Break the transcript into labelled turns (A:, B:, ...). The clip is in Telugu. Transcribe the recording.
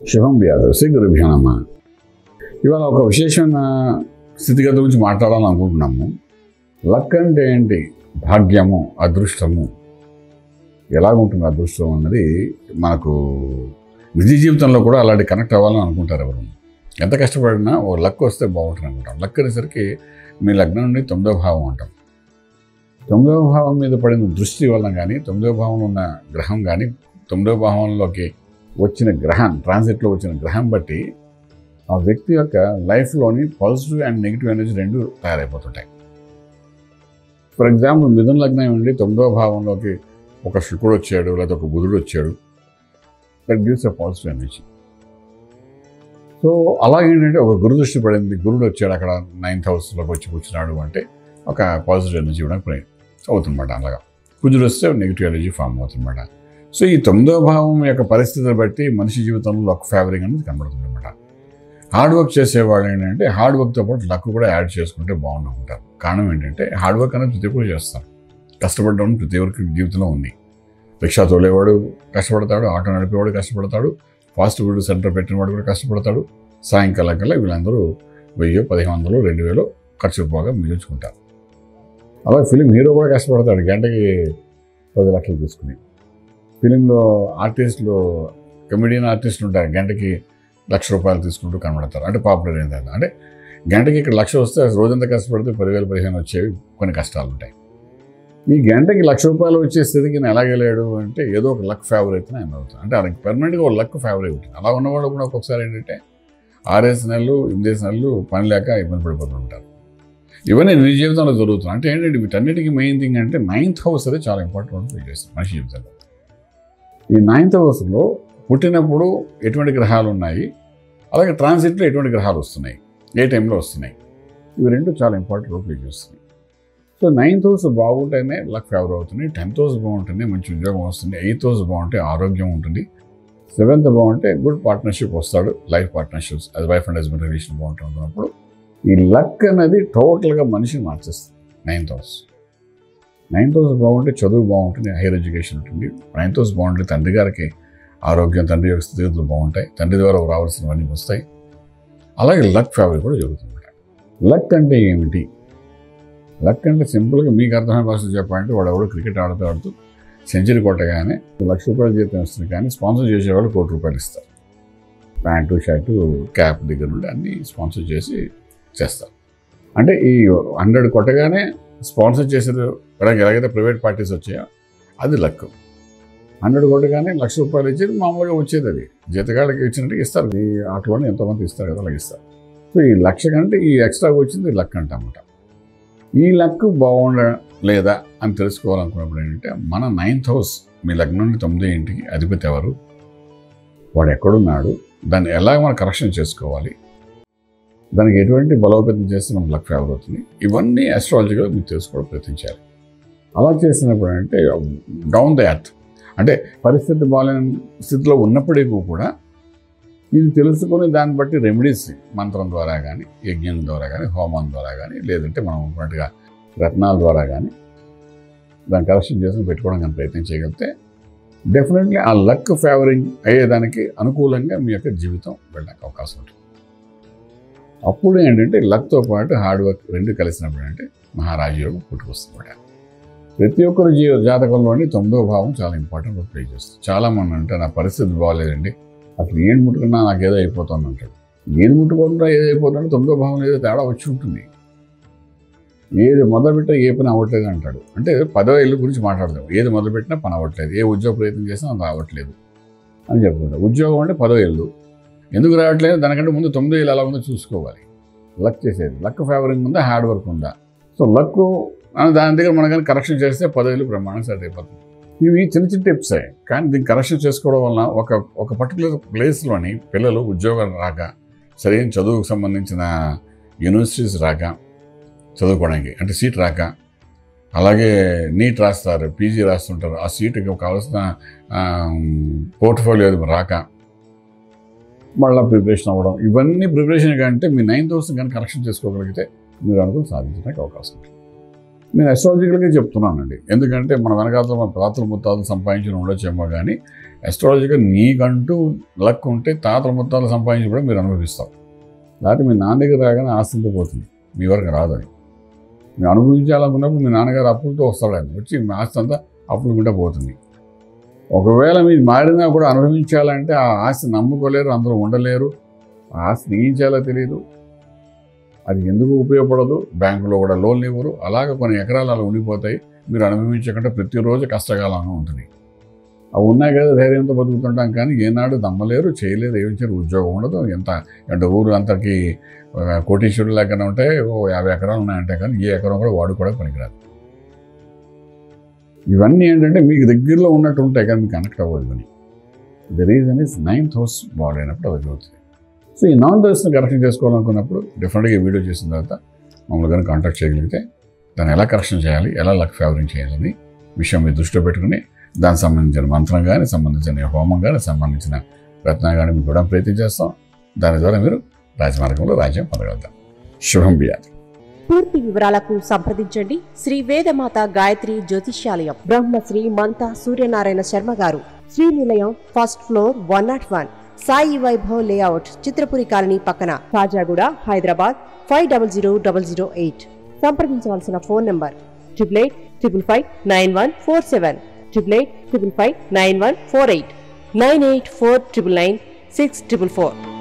A: శుభం వ్యాధసి గురుభ్యో నమ ఇవాళ ఒక విశేషమైన స్థితిగతి గురించి మాట్లాడాలని అనుకుంటున్నాము లక్ అంటే ఏంటి భాగ్యము అదృష్టము ఎలాగుంటుంది అదృష్టం అన్నది మనకు నిజ జీవితంలో కూడా అలాంటి కనెక్ట్ అవ్వాలని అనుకుంటారు ఎవరు ఎంత కష్టపడినా ఓ లక్ వస్తే బాగుంటుంది అనుకుంటాం లక్ అనేసరికి మీ లగ్నం నుండి తొమ్మిదో భావం అంటాం తొమ్మిదవ భావం మీద పడిన దృష్టి వలన కానీ తొమ్మిదవ భావంలో ఉన్న గ్రహం కానీ తొమ్మిదవ భావంలోకి వచ్చిన గ్రహం ట్రాన్సిట్లో వచ్చిన గ్రహం బట్టి ఆ వ్యక్తి యొక్క లైఫ్లోని పాజిటివ్ అండ్ నెగిటివ్ ఎనర్జీ రెండు తయారైపోతుంటాయి ఫర్ ఎగ్జాంపుల్ మిథున లగ్నం నుండి తొమ్మిదవ భావంలోకి ఒక శుక్రుడు వచ్చాడు లేదా ఒక బుధుడు వచ్చాడు that gives a positive energy so అలాగేంటంటే ఒక గురు దృష్టి పడింది గురుడు వచ్చాడు అక్కడ నైన్త్ హౌస్లోకి వచ్చి కూర్చున్నాడు అంటే ఒక పాజిటివ్ ఎనర్జీ ఇవ్వడానికి ప్రయత్నం అవుతుందన్నమాట అలాగా కుజుడు వస్తే నెగిటివ్ ఎనర్జీ ఫామ్ అవుతుందన్నమాట సో ఈ తొమ్మిదవ భావం యొక్క పరిస్థితిని బట్టి మనిషి జీవితంలో లక్ ఫేవరింగ్ అనేది కనబడుతుంది అనమాట హార్డ్ వర్క్ చేసేవాళ్ళు ఏంటంటే హార్డ్ వర్క్తో పాటు లక్ కూడా యాడ్ చేసుకుంటే బాగుండు ఉంటారు కారణం ఏంటంటే హార్డ్ వర్క్ అనేది ప్రతి ఒక్కరు చేస్తారు కష్టపడడం ప్రతి ఒక్కరికి జీవితంలో ఉంది రిక్షా తోలేవాడు కష్టపడతాడు ఆటో నడిపేవాడు కష్టపడతాడు ఫాస్ట్ ఫుడ్ సెంటర్ పెట్టినవాడు కూడా కష్టపడతాడు సాయంకాలం కల్లా వీళ్ళందరూ వెయ్యి పదిహేను వందలు రెండు వేలు ఖర్చు పోగా మిగిల్చుకుంటారు అలాగే ఫిలిం హీరో కూడా కష్టపడతాడు గంటకి పది లక్షలు తీసుకుని ఫిలింలో ఆర్టిస్టులు కమెడియన్ ఆర్టిస్టులు ఉంటారు గంటకి లక్ష రూపాయలు తీసుకుంటూ కనబడతారు అంటే పాపులర్ అయింది అంటే గంటకి ఇక్కడ లక్ష వస్తే రోజంతా కష్టపడితే పదివేలు పదిహేను వచ్చేవి కొన్ని కష్టాలు ఉంటాయి ఈ గంటకి లక్ష రూపాయలు వచ్చే స్థితికి నేను ఎలాగెళ్ళాడు అంటే ఏదో ఒక లక్ ఫేవర్ అయితే ఆయన అవుతుంది అంటే ఆయనకి పర్మనెంట్గా ఒక లక్ ఫేవర్ అవుతుంది అలా ఉన్నవాడు కూడా ఒక్కొక్కసారి ఏంటంటే ఆరేసి నెలలు ఎనిమిదేసి నెలలు పని లేక ఇబ్బంది పడిపోతూ ఉంటారు ఇవన్నీ నీ జీవితంలో జరుగుతున్నాయి అంటే ఏంటంటే వీటన్నిటికీ మెయిన్ థింగ్ అంటే నైన్త్ హౌస్ అనేది చాలా ఇంపార్టెంట్ ప్లే చేస్తుంది మనిషి జీవితంలో ఈ నైన్త్ హౌస్లో పుట్టినప్పుడు ఎటువంటి గ్రహాలు ఉన్నాయి అలాగే ట్రాన్సిట్లో ఎటువంటి గ్రహాలు వస్తున్నాయి ఏ టైంలో వస్తున్నాయి ఇవి రెండు చాలా ఇంపార్టెంట్ రోల్ ప్లే చేస్తున్నాయి సో నైన్త్ హౌస్ బాగుంటేనే లక్ ఫేవర్ అవుతుంది టెన్త్ హౌస్ బాగుంటేనే మంచి ఉద్యోగం వస్తుంది ఎయిత్ హౌస్ బాగుంటే ఆరోగ్యం ఉంటుంది సెవెంత్ బాగుంటే గుడ్ పార్ట్నర్షిప్ వస్తాడు లైఫ్ పార్ట్నర్షిప్స్ అది వైఫ్ అండ్ హస్బెండ్ రిలేషన్ బాగుంటున్నప్పుడు ఈ లక్ అనేది టోటల్గా మనిషిని మార్చేస్తుంది నైన్త్ హౌస్ నైన్త్ హౌస్ బాగుంటే చదువు బాగుంటుంది హైయర్ ఎడ్యుకేషన్ ఉంటుంది నైన్త్ హౌస్ బాగుంటే తండ్రి గారికి ఆరోగ్యం తండ్రి యొక్క స్థితిగతులు బాగుంటాయి తండ్రి ద్వారా రావాల్సినవన్నీ వస్తాయి అలాగే లక్ ఫేవర్ కూడా జరుగుతుంది లక్ అంటే ఏమిటి లక్ అంటే సింపుల్గా మీకు అర్థమైన భాషలో చెప్పాలంటే వాడు ఎవడో క్రికెట్ ఆడుతూ ఆడుతూ సెంచరీ కొట్టగానే లక్ష రూపాయలు జీతం వస్తుంది కానీ స్పాన్సర్ చేసేవాళ్ళు కోటి రూపాయలు ఇస్తారు ప్యాంటు షర్టు క్యాప్ దగ్గర నుండి అన్నీ స్పాన్సర్ చేసి చేస్తారు అంటే ఈ హండ్రెడ్ కొట్టగానే స్పాన్సర్ చేసేది ఎలాగ ఎలాగైతే ప్రైవేట్ పార్టీస్ వచ్చాయో అది లక్ హండ్రెడ్ కొట్టగానే లక్ష రూపాయలు ఇచ్చేది మామూలుగా వచ్చేది అది జీతగాళ్ళకి ఇచ్చినట్టు ఇస్తారు ఈ ఆటలోనే ఎంతోమంది ఇస్తారు కదా అలాగే ఇస్తారు సో ఈ లక్ష కంటే ఈ ఎక్స్ట్రా వచ్చింది లక్ అంటామన్నమాట ఈ లక్ బాగుండ లేదా అని తెలుసుకోవాలనుకున్నప్పుడు ఏంటంటే మన నైన్త్ హౌస్ మీ లగ్నం నుండి తొమ్మిది ఇంటికి అధిపతి ఎవరు వాడు ఎక్కడున్నాడు దాన్ని ఎలా మనం కరెక్షన్ చేసుకోవాలి దానికి ఎటువంటి బలోపేతం చేస్తే మనకు లక్ ఫేవర్ అవుతుంది ఇవన్నీ ఆస్ట్రాలజీగా మీరు తెలుసుకోవడం ప్రయత్నించాలి అలా చేసినప్పుడు అంటే డౌన్ ద ఎర్త్ అంటే పరిస్థితి బాగాలేని స్థితిలో ఉన్నప్పటికీ కూడా ఇది తెలుసుకొని దాన్ని బట్టి రెమెడీస్ మంత్రం ద్వారా కానీ యజ్ఞం ద్వారా కానీ హోమం ద్వారా కానీ లేదంటే మనం ఉన్నట్టుగా రత్నాల ద్వారా కానీ దాన్ని కరెక్షన్ చేసుకుని పెట్టుకోవడం కానీ ప్రయత్నం చేయగలిగితే డెఫినెట్లీ ఆ లక్ ఫేవరింగ్ అయ్యేదానికి అనుకూలంగా మీ యొక్క జీవితం వెళ్ళడానికి అవకాశం ఉంటుంది అప్పుడు ఏంటంటే లక్తో పాటు హార్డ్ వర్క్ రెండు కలిసినప్పుడు అంటే మహారాజయోగం పుట్టుకొస్తుంది ప్రతి ఒక్కరి జీవ జాతకంలోని తొమ్మిదో భావం చాలా ఇంపార్టెంట్ రోల్ ప్లే చేస్తుంది చాలామంది అంటే నా పరిస్థితి బాగాలేదండి అసలు ఏం ముట్టుకున్నా నాకు ఏదో అయిపోతుంది అంటాడు ఏది ముట్టుకుంటున్నా ఏది అయిపోతుందో తొమ్మిదో భావం ఏదో తేడా వచ్చి ఉంటుంది ఏది మొదలుపెట్టినా ఏ పని అవ్వట్లేదు అంటాడు అంటే పదో ఇల్లు గురించి మాట్లాడదాం ఏది మొదలుపెట్టినా పని అవ్వట్లేదు ఏ ఉద్యోగ ప్రయత్నం చేసినా అది రావట్లేదు అని చెప్పుకుంటాం ఉద్యోగం అంటే పదో ఇల్లు ఎందుకు రావట్లేదు దానికంటే ముందు తొమ్మిదో ఇల్లు ఎలా ఉందో చూసుకోవాలి లక్ చేసేది లక్ ఫేవరింగ్ ఉందా హార్డ్ వర్క్ ఉందా సో లక్ దాని దగ్గర మనం కానీ కరెక్షన్ చేస్తే పదో ఇల్లు ప్రమాణం సెట్ అయిపోతుంది ఇవి చిన్న చిన్న టిప్సే కానీ దీన్ని కరెక్షన్ చేసుకోవడం వలన ఒక ఒక పర్టికులర్ ప్లేస్లోని పిల్లలు ఉద్యోగం రాక సరైన చదువుకు సంబంధించిన యూనివర్సిటీస్ రాక చదువుకోవడానికి అంటే సీట్ రాక అలాగే నీట్ రాస్తారు పీజీ రాస్తుంటారు ఆ సీటుకి కావాల్సిన పోర్ట్ఫోలియో రాక మళ్ళీ ప్రిపరేషన్ అవ్వడం ఇవన్నీ ప్రిపరేషన్ కంటే మీ నైన్ థౌసండ్ కానీ కరెక్షన్ చేసుకోగలిగితే మీరు అనుకుని సాధించడానికి అవకాశం ఉంటుంది నేను అస్ట్రాలజికల్గా చెప్తున్నానండి ఎందుకంటే మన వెనకాల మన తాతల ముత్తాతలు సంపాదించిన ఉండొచ్చేమో కానీ అస్ట్రాలజికల్ నీకంటూ లక్ ఉంటే తాతల ముత్తాలు సంపాదించి కూడా మీరు అనుభవిస్తారు లేకపోతే మీ నాన్న దగ్గర రాగానే ఆస్తితో పోతుంది మీ వరకు రాదు అది మీరు అనుభవించాలనుకున్నప్పుడు మీ నాన్నగారు అప్పులతో వస్తాడు ఆయన వచ్చి మీ ఆస్తి అంతా అప్పులు కూడా పోతుంది ఒకవేళ మీరు మారినా కూడా అనుభవించాలంటే ఆ ఆస్తి నమ్ముకోలేరు అందరూ ఉండలేరు ఆ ఆస్తిని ఏం చేయాలో తెలియదు అది ఎందుకు ఉపయోగపడదు బ్యాంకులో కూడా లోన్లు ఇవ్వరు అలాగ కొన్ని ఎకరాలు అలా ఉండిపోతాయి మీరు అనుభవించకుండా ప్రతిరోజు కష్టకాలంగా ఉంటుంది అవి ఉన్నాయి కదా ధైర్యంతో బతుకుతుంటాం కానీ ఏనాడు నమ్మలేరు చేయలేరు ఏం చేయరు ఉద్యోగం ఉండదు ఎంత అంటే ఊరు అంతకి ఆ, కోటీశ్వరులు లెక్కన ఉంటే ఓ యాభై ఎకరాలు ఉన్నాయంటే కానీ ఏ ఎకరం కూడా వాడు కూడా పనికిరాదు ఇవన్నీ ఏంటంటే మీకు దగ్గరలో ఉన్నట్టు ఉంటాయి కానీ మీకు కనెక్ట్ అవ్వదు ఇవన్నీ the reason is ninth house body అయినప్పుడు అది అవుతుంది సో ఈ నాన్ దర్శనం కరెక్షన్ చేసుకోవాలనుకున్నప్పుడు డెఫినెట్గా ఈ వీడియో చేసిన తర్వాత మమ్మల్ని కానీ కాంటాక్ట్ చేయగలిగితే దాన్ని ఎలా కరెక్షన్ చేయాలి ఎలా లక్ ఫేవరింగ్ చేయాలని విషయం మీరు దృష్టిలో పెట్టుకుని దానికి సంబంధించిన మంత్రం కానీ సంబంధించిన హోమం కానీ సంబంధించిన రత్నం కానీ మీకు కూడా ప్రయత్నం చేస్తాం దాని ద్వారా మీరు రాజమార్గంలో రాజ్యం పొందగలుగుతాం శుభం బియాలి
B: పూర్తి వివరాలకు సంప్రదించండి శ్రీ వేదమాత గాయత్రి జ్యోతిష్యాలయం Brahmasri మంతా Suryanarayana Sharma garu Srinilayam first floor one nought one Sai Vaibhav layout Chitrapuri colony పక్కన Kajaguda Hyderabad five double zero double zero eight సంప్రదించవలసిన phone number triple eight triple five nine one four seven triple eight triple five nine one four eight nine eight four triple nine six triple four